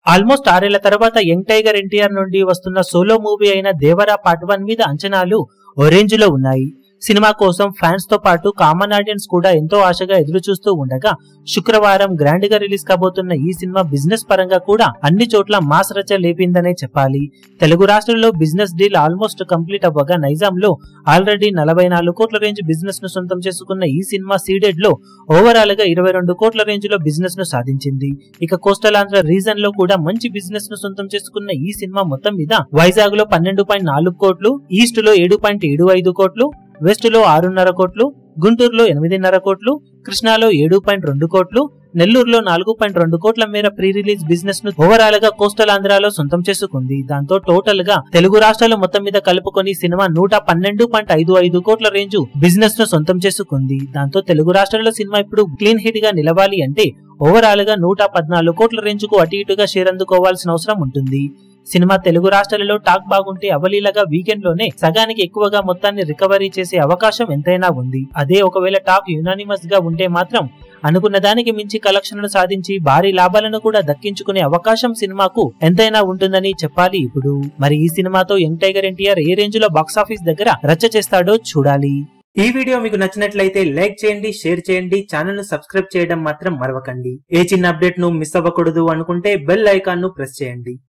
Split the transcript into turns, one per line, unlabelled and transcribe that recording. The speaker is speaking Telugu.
ఆల్మోస్ట్ ఆరేళ్ల తర్వాత యంగ్ టైగర్ ఎన్టీఆర్ నుండి వస్తున్న సోలో మూవీ అయిన దేవరా పార్ట్ వన్ మీద అంచనాలు ఓరేంజ్ లో ఉన్నాయి సినిమా కోసం ఫ్యాన్స్ తో పాటు కామన్ ఆడియన్స్ కూడా ఎంతో ఆశగా ఎదురు చూస్తూ ఉండగా శుక్రవారం గ్రాండ్ గా రిలీజ్ కాబోతున్న ఈ సినిమా బిజినెస్ పరంగా కూడా అన్ని చోట్ల మాస్ రచ్చ లేపిందనే చెప్పాలి తెలుగు రాష్ట్రాల్లో బిజినెస్ డీల్ ఆల్మోస్ట్ కంప్లీట్ అవ్వగా నైజాంలో ఆల్రెడీ నలభై నాలుగు కోట్ల రేంజ్ బిజినెస్ ను సొంతం చేసుకున్న ఈ సినిమా సీడెడ్ లో ఓవరాల్ గా ఇరవై రెండు కోట్ల రేంజ్ లో బిజినెస్ ను సాధించింది ఇక కోస్టల్ ఆంధ్ర రీజన్ లో కూడా మంచి బిజినెస్ ను సొంతం చేసుకున్న ఈ సినిమా మొత్తం మీద వైజాగ్ లో పన్నెండు పాయింట్ నాలుగు కోట్లు ఈస్ట్ లో ఏడు పాయింట్ ఏడు ఐదు కోట్లు వెస్ట్ లో ఆరున్నర కోట్లు గుంటూరులో ఎనిమిదిన్నర కోట్లు కృష్ణాలో ఏడు పాయింట్ రెండు కోట్లు నెల్లూరులో నాలుగు పాయింట్ రెండు కోట్ల మేర ప్రీ రిలీజ్ బిజినెస్ ను ఓవరాల్ గా కోస్టల్ ఆంధ్రాలో సొంతం చేసుకుంది దాంతో టోటల్ గా తెలుగు రాష్ట్రాలు మొత్తం మీద కలుపుకొని సినిమా నూట పన్నెండు పాయింట్ ఐదు ఐదు కోట్ల రేంజ్ బిజినెస్ ను సొంతం చేసుకుంది దాంతో తెలుగు రాష్ట్రాల్లో సినిమా ఇప్పుడు క్లీన్ హిట్ గా నిలవాలి అంటే ఓవరాల్ గా నూట పద్నాలుగు కోట్ల రేంజ్ కు అటు ఇటుగా షేర్ అందుకోవాల్సిన అవసరం ఉంటుంది సినిమా తెలుగు రాష్ట్రాలలో టాక్ బాగుంటే అవలీలగా వీకెండ్ లోనే సగానికి ఎక్కువగా మొత్తాన్ని రికవరీ చేసే అవకాశం ఎంతైనా ఉంది అదే ఒకవేళ టాక్ యునానిమస్ గా ఉంటే మాత్రం అనుకున్న దానికి మించి కలెక్షన్లు సాధించి భారీ లాభాలను కూడా దక్కించుకునే అవకాశం సినిమాకు ఎంతైనా ఉంటుందని చెప్పాలి ఇప్పుడు మరి ఈ సినిమాతో యంగ్ టైగర్ ఎన్టీఆర్ ఏ రేంజ్ లో బాక్సాఫీస్ దగ్గర రచ్చ చేస్తాడో చూడాలి ఈ వీడియో మీకు నచ్చినట్లయితే లైక్ చేయండి షేర్ చేయండి ఛానల్ ను సబ్స్క్రైబ్ చేయడం మాత్రం మరవకండి ఏ చిన్న అప్డేట్ ను మిస్ అవ్వకూడదు అనుకుంటే బెల్ ఐకాన్ ను ప్రెస్ చేయండి